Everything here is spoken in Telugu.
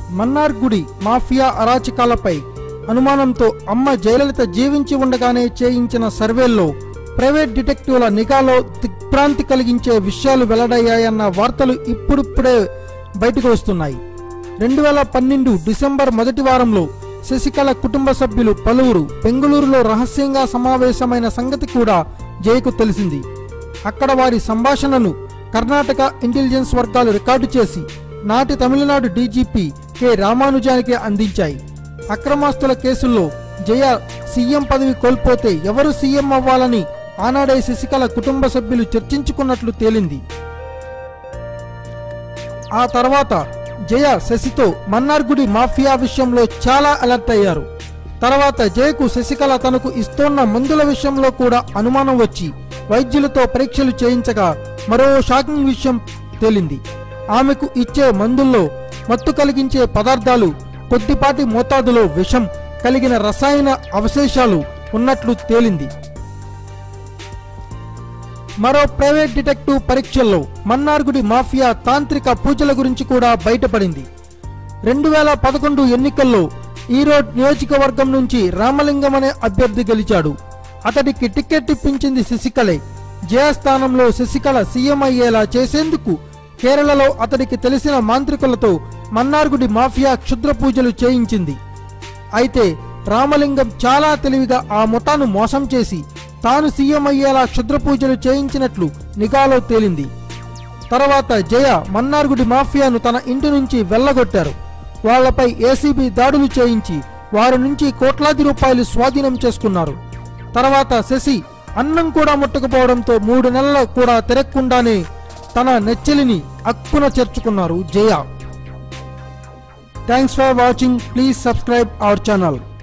మన్నార్గుడి మాఫియా అరాచకాలపై అనుమానంతో అమ్మ జయలలిత జీవించి ఉండగానే చేయించిన సర్వేల్లో ప్రైవేట్ డిటెక్టివ్ల నిఘాలో దిగ్భ్రాంతి కలిగించే విషయాలు వెల్లడయ్యాయన్న వార్తలు ఇప్పుడిప్పుడే బయటకు వస్తున్నాయి రెండు వేల పన్నెండు డిసెంబర్ మొదటి వారంలో శశికళ కుటుంబ సభ్యులు పలువురు బెంగళూరులో రహస్యంగా సమావేశమైన సంగతి కూడా జయకు తెలిసింది అక్కడ వారి సంభాషణను కర్ణాటక ఇంటెలిజెన్స్ వర్గాలు రికార్డు చేసి నాటి తమిళనాడు డీజీపీ కె రామానుజానికి అందించాయి అక్రమాస్తుల కేసుల్లో జయ సీఎం పదవి కోల్పోతే ఎవరు సీఎం అవ్వాలని ఆనాడే శశికళ కుటుంబ సభ్యులు చర్చించుకున్నట్లు తేలింది ఆ తర్వాత జయ శశితో మన్నార్గుడి మాఫియా విషయంలో చాలా అలర్ట్ అయ్యారు తర్వాత జయకు శశికళ తనకు ఇస్తోన్న మందుల విషయంలో కూడా అనుమానం వచ్చి వైద్యులతో పరీక్షలు చేయించగా మరో షాకింగ్ విషయం తేలింది ఆమెకు ఇచ్చే మందుల్లో మత్తు కలిగించే పదార్థాలు కొద్దిపాటి మోతాదులో విషం కలిగిన రసాయన అవశేషాలు ఉన్నట్లు తేలింది మరో ప్రైవేట్ డిటెక్టివ్ పరీక్షల్లో మన్నార్గుడి మాఫియా తాంత్రిక పూజల గురించి కూడా బయటపడింది రెండు వేల పదకొండు ఎన్నికల్లో ఈరోడ్ నియోజకవర్గం నుంచి రామలింగం అనే అభ్యర్థి గెలిచాడు అతడికి టికెట్ ఇప్పించింది శశికళే జయస్థానంలో శశికళ సీఎం అయ్యేలా చేసేందుకు కేరళలో అతడికి తెలిసిన మాంత్రికులతో మన్నార్గుడి మాఫియా క్షుద్ర పూజలు చేయించింది అయితే రామలింగం చాలా తెలివిగా ఆ ముఠాను మోసం చేసి తాను సీఎం అయ్యేలా క్షుద్ర పూజలు చేయించినట్లు నిఘాలో తేలింది తర్వాత జయ మన్నార్గుడి మాఫియాను తన ఇంటి నుంచి వెళ్ళగొట్టారు వాళ్లపై ఏసీబీ దాడులు చేయించి వారి నుంచి కోట్లాది రూపాయలు స్వాధీనం చేసుకున్నారు తర్వాత శశి అన్నం కూడా ముట్టకపోవడంతో మూడు నెలల కూడా తిరగకుండానే తన నెచ్చెలిని అక్కున చేర్చుకున్నారు Jaya thanks for watching please subscribe our channel